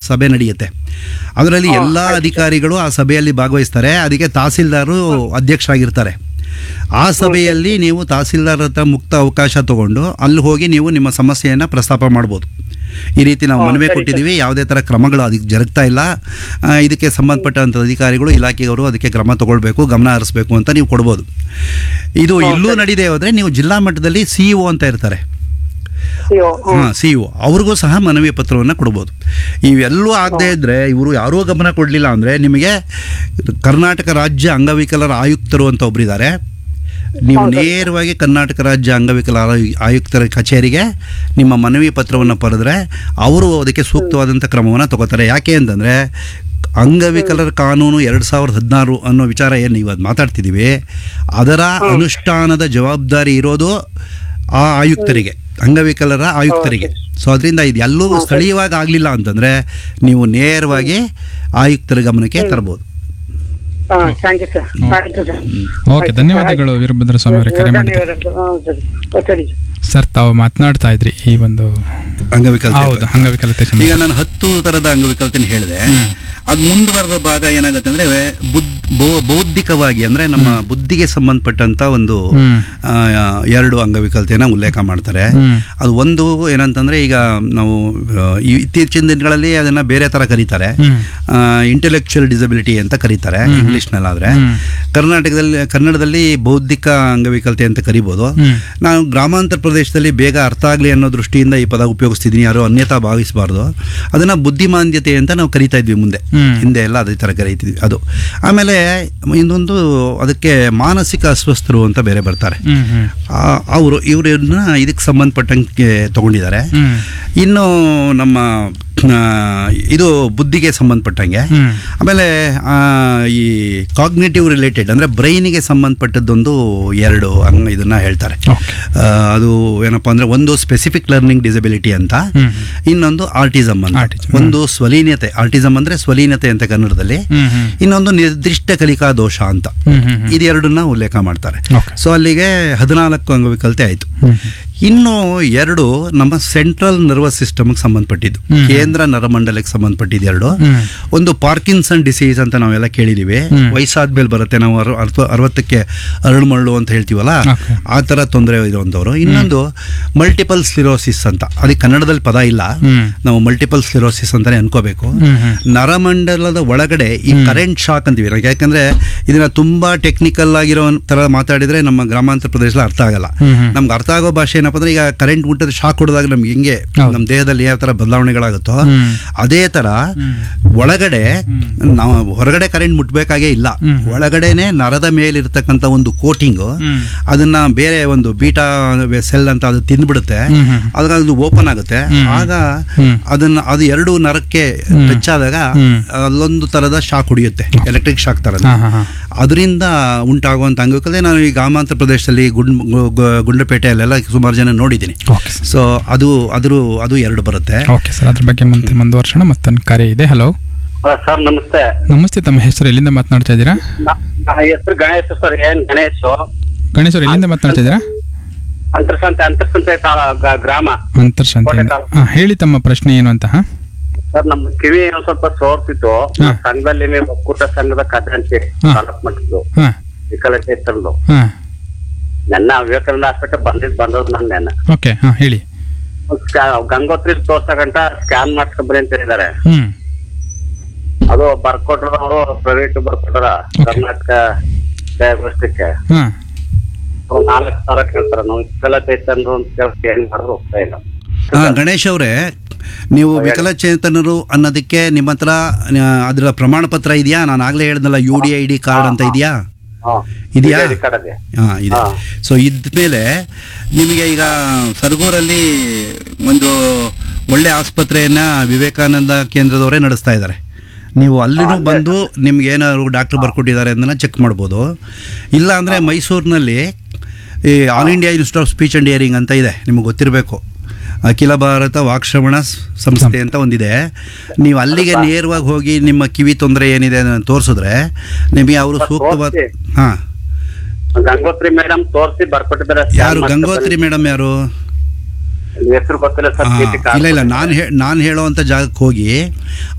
ಸಭೆ ನಡೆಯುತ್ತೆ ಅದರಲ್ಲಿ ಎಲ್ಲ ಅಧಿಕಾರಿಗಳು ಆ ಸಭೆಯಲ್ಲಿ ಭಾಗವಹಿಸ್ತಾರೆ ಅದಕ್ಕೆ ತಹಸೀಲ್ದಾರು ಅಧ್ಯಕ್ಷರಾಗಿರ್ತಾರೆ ಆ ಸಭೆಯಲ್ಲಿ ನೀವು ತಹಸೀಲ್ದಾರ್ ಹತ್ರ ಮುಕ್ತ ಅವಕಾಶ ತಗೊಂಡು ಅಲ್ಲಿ ಹೋಗಿ ನೀವು ನಿಮ್ಮ ಸಮಸ್ಯೆಯನ್ನು ಪ್ರಸ್ತಾಪ ಮಾಡ್ಬೋದು ಈ ರೀತಿ ನಾವು ಮನವಿ ಕೊಟ್ಟಿದ್ದೀವಿ ಯಾವುದೇ ಥರ ಕ್ರಮಗಳು ಅದಕ್ಕೆ ಜರುಗ್ತಾ ಇಲ್ಲ ಆ, ಇದಕ್ಕೆ ಸಂಬಂಧಪಟ್ಟಂಥ ಅಧಿಕಾರಿಗಳು ಇಲಾಖೆಯವರು ಅದಕ್ಕೆ ಕ್ರಮ ತಗೊಳ್ಬೇಕು ಗಮನ ಹರಿಸ್ಬೇಕು ಅಂತ ನೀವು ಕೊಡ್ಬೋದು ಇದು ಇಲ್ಲೂ ನಡೀದೇ ಹೋದರೆ ನೀವು ಜಿಲ್ಲಾ ಮಟ್ಟದಲ್ಲಿ ಸಿ ಇ ಅಂತ ಇರ್ತಾರೆ ಅಯ್ಯೋ ಹ್ಮ್. ಹಾಂ ಸಿ ಇ ಅವ್ರಿಗೂ ಸಹ ಮನವಿ ಪತ್ರವನ್ನು ಕೊಡ್ಬೋದು ಇವೆಲ್ಲೂ ಆಗದೆ ಇದ್ದರೆ ಇವರು ಯಾರೂ ಗಮನ ಕೊಡಲಿಲ್ಲ ಅಂದರೆ ನಿಮಗೆ ಕರ್ನಾಟಕ ರಾಜ್ಯ ಅಂಗವಿಕಲರ ಆಯುಕ್ತರು ಅಂತ ಒಬ್ಬರಿದ್ದಾರೆ ನೀವು ನೇರವಾಗಿ ಕರ್ನಾಟಕ ರಾಜ್ಯ ಅಂಗವಿಕಲರ ಆಯು- ಆಯುಕ್ತರ ಕಚೇರಿಗೆ ನಿಮ್ಮ ಮನವಿ ಪತ್ರವನ್ನು ಬರೆದ್ರೆ ಅವರು ಅದಕ್ಕೆ ಸೂಕ್ತವಾದಂಥ ಕ್ರಮವನ್ನು ತಗೋತಾರೆ ಯಾಕೆ ಅಂತಂದರೆ ಅಂಗವಿಕಲರ ಕಾನೂನು ಎರಡು ಸಾವಿರದ ಹದಿನಾರು ಅನ್ನೋ ವಿಚಾರ ಏನು ಇವತ್ತು ಮಾತಾಡ್ತಿದ್ದೀವಿ ಅದರ ಅನುಷ್ಠಾನದ ಜವಾಬ್ದಾರಿ ಇರೋದು ಆ ಆಯುಕ್ತರಿಗೆ ಅಂಗವಿಕಲರ ಆಯುಕ್ತರಿಗೆ ಸೊ ಅದರಿಂದ ಇದು ಎಲ್ಲೂ ಸ್ಥಳೀಯವಾಗಿ ಆಗಲಿಲ್ಲ ಅಂತಂದರೆ ನೀವು ನೇರವಾಗಿ ಆಯುಕ್ತರ ಗಮನಕ್ಕೆ ತರ್ಬೋದು ಹಾ ಥ್ಯಾಂಕ್ ಯು ಸರ್ ಆಯ್ತು ಸರ್ ಓಕೆ ಧನ್ಯವಾದಗಳು ವೀರಭದ್ರ ಸ್ವಾಮಿ ಅವರೇ ಕರೆ ಮಾಡಿದ್ದು ಧನ್ಯವಾದಗಳು ಹಾ, ಸರಿ ಓ, ಸರಿ ಸರ್ ತಾವು ಮಾತನಾಡ್ತಾ ಇದ್ರಿ ಈ ಒಂದು ಅಂಗವಿಕಲತೆ ಹೌದು ಅಂಗವಿಕಲತೆ ಈಗ ಸಂಬಂಧ. ನಾನು ಹತ್ತು ಥರದ ಅಂಗವಿಕಲತೆನ ಹೇಳಿದೆ ಅದು ಮುಂದುವರೆದ ಭಾಗ ಏನಾಗುತ್ತೆ ಅಂದ್ರೆ ಬುದ್ ಬೌ- ಬೌದ್ಧಿಕವಾಗಿ ಅಂದ್ರೆ ನಮ್ಮ ಬುದ್ಧಿಗೆ ಸಂಬಂಧಪಟ್ಟಂತ ಒಂದು ಹ್ಮ್. ಆ, ಎರಡು ಅಂಗವಿಕಲತೆನ ಉಲ್ಲೇಖ ಮಾಡ್ತಾರೆ ಹ್ಮ್. ಅದು ಒಂದು ಏನಂತಂದ್ರೆ ಈಗ ನಾವು ಆ, ಈ ಇತ್ತೀಚಿನ ದಿನಗಳಲ್ಲಿ ಅದನ್ನ ಬೇರೆ ತರ ಕರೀತಾರೆ ಹ್ಮ್. ಇಂಟೆಲೆಕ್ಚುಯಲ್ ಡಿಸಬಿಲಿಟಿ ಅಂತ ಕರೀತಾರೆ ಇಂಗ್ಲಿಷ್ನಲ್ಲಾದ್ರೆ ಹ್ಮ್. ಕರ್ನಾಟಕದಲ್ಲಿ ಕನ್ನಡದಲ್ಲಿ ಬೌದ್ಧಿಕ ಅಂಗವಿಕಲತೆ ಅಂತ ಕರಿಬೋದು ಹ್ಮ್. ನಾನು ಗ್ರಾಮಾಂತರ ಪ್ರದೇಶದಲ್ಲಿ ಬೇಗ ಅರ್ಥ ಆಗಲಿ ಅನ್ನೋ ದೃಷ್ಟಿಯಿಂದ ಈ ಪದ ಉಪಯೋಗಿಸ್ತಿದ್ದೀನಿ ಯಾರು ಅನ್ಯತಾ ಭಾವಿಸಬಾರ್ದು ಅದನ್ನು ಬುದ್ಧಿಮಾಂದ್ಯತೆ ಅಂತ ನಾವು ಕರಿತಾ ಇದ್ವಿ ಮುಂದೆ ಹ್ಮ್. ಹಿಂದೆ ಎಲ್ಲ ಅದೇ ಥರ ಕರೀತಿದ್ವಿ ಅದು ಆಮೇಲೆ ಇನ್ನೊಂದು ಅದಕ್ಕೆ ಮಾನಸಿಕ ಅಸ್ವಸ್ಥರು ಅಂತ ಬೇರೆ ಬರ್ತಾರೆ ಹ್ಮ್ ಹ್ಮ್ ಅವರು ಇವರನ್ನ ಇದಕ್ಕೆ ಸಂಬಂಧಪಟ್ಟಂಗೆ ತಗೊಂಡಿದ್ದಾರೆ ಹ್ಮ್. ಇನ್ನು ನಮ್ಮ ಆ, ಇದು ಬುದ್ಧಿಗೆ ಸಂಬಂಧಪಟ್ಟಂಗೆ ಹ್ಮ್. ಆಮೇಲೆ ಆ, ಈ ಕಾಗ್ನೇಟಿವ್ ರಿಲೇಟೆಡ್ ಅಂದರೆ ಬ್ರೈನಿಗೆ ಸಂಬಂಧಪಟ್ಟದ್ದೊಂದು ಎರಡು ಅಂಗ ಇದನ್ನ ಹೇಳ್ತಾರೆ Okay. ಆ, ಅದು ಏನಪ್ಪ ಅಂದರೆ ಒಂದು ಸ್ಪೆಸಿಫಿಕ್ ಲರ್ನಿಂಗ್ ಡಿಸಬಿಲಿಟಿ ಅಂತ ಹ್ಮ್. ಇನ್ನೊಂದು ಆರ್ಟಿಸಮ್ ಅಂತ Autism. ಒಂದು ಸ್ವಲೀನತೆ ಆರ್ಟಿಸಮ್ ಅಂದರೆ ಸ್ವಲೀನತೆ ಅಂತ ಕನ್ನಡದಲ್ಲಿ ಹ್ಮ್ ಹ್ಮ್ ಇನ್ನೊಂದು ನಿರ್ದಿಷ್ಟ ಕಲಿಕಾ ದೋಷ ಅಂತ ಹ್ಮ್ ಹ್ಮ್ ಹ್ಮ್. ಇದೆರಡನ್ನ ಉಲ್ಲೇಖ ಮಾಡ್ತಾರೆ Okay. ಸೊ ಅಲ್ಲಿಗೆ ಹದಿನಾಲ್ಕು ಅಂಗವಿಕಲತೆ ಆಯಿತು ಹ್ಮ್. ಇನ್ನು ಎರಡು ನಮ್ಮ ಸೆಂಟ್ರಲ್ ನರ್ವಸ್ ಸಿಸ್ಟಮ್ಗೆ ಸಂಬಂಧಪಟ್ಟಿದ್ದು ಹ್ಮ್. ಕೇಂದ್ರ ನರಮಂಡಲಕ್ಕೆ ಸಂಬಂಧಪಟ್ಟಿದ್ದು ಎರಡು ಹ್ಮ್. ಒಂದು ಪಾರ್ಕಿನ್ಸನ್ ಡಿಸೀಸ್ ಅಂತ ನಾವೆಲ್ಲ ಕೇಳಿದೀವಿ ಹ್ಮ್. ವಯಸ್ಸಾದ್ಮೇಲೆ ಬರುತ್ತೆ ನಾವು ಅರ- ಅರ್ಥ- ಅರವತ್ತಕ್ಕೆ ಅರಳುಮಳ್ಳು ಅಂತ ಹೇಳ್ತೀವಲ್ಲ Okay. ಆ ಥರ ತೊಂದರೆ ಇರುವಂಥವ್ರು ಇನ್ನೊಂದು ಮಲ್ಟಿಪಲ್ ಸ್ಲಿರೋಸಿಸ್ ಅಂತ ಅದಕ್ಕೆ ಕನ್ನಡದಲ್ಲಿ ಪದ ಇಲ್ಲ ಹ್ಮ್. ನಾವು ಮಲ್ಟಿಪಲ್ ಸ್ಲಿರೋಸಿಸ್ ಅಂತಾನೆ ಅನ್ಕೋಬೇಕು ಹ್ಮ್ ಹ್ಮ್. ನರಮಂಡಲದ ಒಳಗಡೆ ಈ ಕರೆಂಟ್ ಶಾಕ್ ಅಂತೀವಿ ನಾವು ಯಾಕಂದ್ರೆ ಇದನ್ನ ತುಂಬಾ ಟೆಕ್ನಿಕಲ್ ಆಗಿರೋ ತರ ಮಾತಾಡಿದ್ರೆ ನಮ್ಮ ಗ್ರಾಮಾಂತರ ಪ್ರದೇಶದಲ್ಲಿ ಅರ್ಥ ಆಗಲ್ಲ ಹ್ಮ್ ಹ್ಮ್. ನಮ್ಗೆ ಅರ್ಥ ಆಗೋ ಭಾಷೆ ಏನಪ್ಪ ಅಂದ್ರೆ ಈಗ ಕರೆಂಟ್ ಮುಟ್ಟದ ಶಾಕ್ ಹೊಡೆದಾಗ ನಮ್ಗೆ ಹೆಂಗೆ ಹೌದು. ನಮ್ಮ ದೇಹದಲ್ಲಿ ಯಾವ ತರ ಬದಲಾವಣೆಗಳಾಗುತ್ತೋ ಹ್ಮ್. ಅದೇ ತರ ಒಳಗಡೆ ನಾವು ಹೊರಗಡೆ ಕರೆಂಟ್ ಮುಟ್ಬೇಕಾಗೇ ಇಲ್ಲ ಹ್ಮ್. ಒಳಗಡೆನೆ ನರದ ಮೇಲಿರ್ತಕ್ಕಂಥ ಒಂದು ಕೋಟಿಂಗ್ ಹ್ಮ್. ಅದನ್ನ ಬೇರೆ ಒಂದು ಬೀಟಾ ಸೆಲ್ ಅಂತ ಅದು ತಿಂದ್ಬಿಡುತ್ತೆ ಹ್ಮ್ ಹ್ಮ್. ಅದಾಗ ಅದು ಓಪನ್ ಆಗುತ್ತೆ ಆಗ ಹ್ಮ್. ಅದನ್ನ ಅದು ಎರಡು ನರಕ್ಕೆ ಟಚ್ ಆದಾಗ ಹ್ಮ್. ಅಲ್ಲೊಂದು ತರದ ಶಾಕ್ ಹೊಡಿಯುತ್ತೆ ಎಲೆಕ್ಟ್ರಿಕ್ ಶಾಕ್ ತರ ಹಾ, ಹಾ, ಹಾ. ಅದರಿಂದ ಉಂಟಾಗುವಂತ ಅಂಗವಿಕಲತೆ ನಾನು ಈ ಗ್ರಾಮಾಂತರ ಪ್ರದೇಶದಲ್ಲಿ ಗುಂಡ್ ಗು- ಗು- ಗುಂಡ್ಲಪೇಟೆಯಲ್ಲೆಲ್ಲ ಸುಮಾರು ಜನ ನೋಡಿದ್ದೀನಿ ಓಕೆ ಸರ್ ಸೊ ಅದು ಅದು ಅದು ಎರಡು ಬರುತ್ತೆ ಓಕೆ ಸರ್ ಅದ್ರ ಬಗ್ಗೆ ಮುಂದೆ ಮುಂದುವರ್ಸೋಣ ಮತ್ತೊಂದು ಕರೆ ಇದೆ ಹಲೋ ಸರ್ ನಮಸ್ತೆ ನಮಸ್ತೆ ತಮ್ಮ ಹೆಸರು ಎಲ್ಲಿಂದ ಮಾತನಾಡ್ತಾ ಇದ್ದೀರಾ ನ- ನನ್ನ ಹೆಸರು ಗಣೇಶ್ ಸರ್ ಏನ್ ಗಣೇಶ್ ಗಣೇಶ್ ಅವ್ರು ಎಲ್ಲಿಂದ ಮಾತನಾಡ್ತಾ ಇದ್ದೀರಾ ಅಂತರ್ಸಂತೆ ಅಂತರ್ಸಂತೆ ತಾ- ಗ- ಗ್ರಾಮ ಅಂತರ್ಶಾಂತಿಯಿಂದ ಹಾಂ ಹೇಳಿ ತಮ್ಮ ಪ್ರಶ್ನೆ ಏನು ಅಂತ ಹಾಂ ಸರ್ ನಮ್ ಕಿವಿ ಒಂದ್ ಸ್ವಲ್ಪ ಸೋರ್ತಿತ್ತು ಹಾ. ಸಂಘದಲ್ಲಿ ನೀವು ಒಕ್ಕೂಟ ಸಂಘದ ಕಥೆ ಅಂತೀರಿ ಹಾ. ತಾಲೂಕ್ ಮಟ್ಟದ್ದು ಹಾಂ ವಿಕಲಚೇತನದು ಹಾಂ ನನ್ನ ವಿವೇಕಾನಂದ ಹಾಸ್ಪಿಟಲ್ ಬಂದಿದ್ ಬಂದದ್ ನನ್ ನೆನ ಓಕೆ ಹಾಂ ಹೇಳಿ ಗಂಗೋತ್ರಿ ತೋರ್ಸಕಂಟ ಸ್ಕ್ಯಾನ್ ಮಾಡ್ಸ್ಕೊಂಬರಿ ಅಂತ ಹೇಳಿದಾರೆ ಹ್ಞೂ ಅದು ಬರ್ಕೊಟ್ರ ಅವರು ಪ್ರೈವೇಟ್ ಬರ್ಕೊಟ್ರ ಕರ್ನಾಟಕ ಡಯಾಗ್ನೋಸ್ಟಿಕ್ ಹಾಂ ನಾಲ್ಕು ಸಾವಿರ ಕೇಳ್ತಾರ ನಾವು ವಿಕಲಚೇತನರು ಅಂತ ಕೇಳ್ತಿ ಏನ್ ಮಾಡಿದ್ರು ಹೋಗ್ತಾ ಇಲ್ಲ ಹಾ ಗಣೇಶ್ ಅವರೇ ನೀವು ವಿಕಲಚೇತನರು ಅನ್ನೋದಕ್ಕೆ ನಿಮ್ಮ ಹತ್ರ ಆ, ಅದರ ಪ್ರಮಾಣ ಪತ್ರ ಇದೆಯಾ ನಾನು ಆಗ್ಲೇ ಹೇಳ್ದಲ್ಲ U D I D card ಅಂತ ಇದೆಯಾ ಹಾ. ಇದೆಯಾ? ಇದೆ, ಕಡದೆ ಹಾ ಇದೆ ಹಾ. ಸೊ ಇದ್ಮೇಲೆ ನಿಮಗೆ ಈಗ ಸರಗೂರಲ್ಲಿ ಒಂದು ಒಳ್ಳೆ ಆಸ್ಪತ್ರೆಯನ್ನ ವಿವೇಕಾನಂದ ಕೇಂದ್ರದವರೇ ನಡೆಸ್ತಾ ಇದ್ದಾರೆ ನೀವು ಅಲ್ಲಿನೂ ಬಂದು ನಿಮ್ಗೆ ಏನಾದ್ರು ಡಾಕ್ಟರ್ ಬರ್ಕೊಟ್ಟಿದ್ದಾರೆ ಅದನ್ನ ಚೆಕ್ ಮಾಡ್ಬೋದು ಇಲ್ಲ ಅಂದರೆ ಮೈಸೂರಿನಲ್ಲಿ ಈ All India Institute of Speech and Hearing ಅಂತ ಇದೆ ನಿಮಗೆ ಗೊತ್ತಿರಬೇಕು ಅಖಿಲ ಭಾರತ ವಾಕ್ಶ್ರವಣ ಸ್- ಸಂಸ್ಥೆ ಅಂತ ಒಂದಿದೆ ನೀವು ಅಲ್ಲಿಗೆ ನೇರವಾಗಿ ಹೋಗಿ ನಿಮ್ಮ ಕಿವಿ ತೊಂದರೆ ಏನಿದೆ ಅದನ್ನು ತೋರಿಸಿದ್ರೆ ನಿಮಗೆ ಅವರು ಸೂಕ್ತವಾದ ತೋರ್ಸಿ. ಹಾಂ ಗಂಗೋತ್ರಿ ಮೇಡಮ್ ತೋರಿಸಿ ಬರ್ಕೊಟ್ಟಿದ್ದಾರೆ ಯಾರು ಗಂಗೋತ್ರಿ ಮೇಡಮ್ ಯಾರು ಹೆಸರು ಗೊತ್ತಿಲ್ಲ ಸರ್ ಆ, ಚೀಟಿ ಇಲ್ಲ ಇಲ್ಲ ನಾನು ಹೇ ನಾನು ಹೇಳೋವಂಥ ಜಾಗಕ್ಕೆ ಹೋಗಿ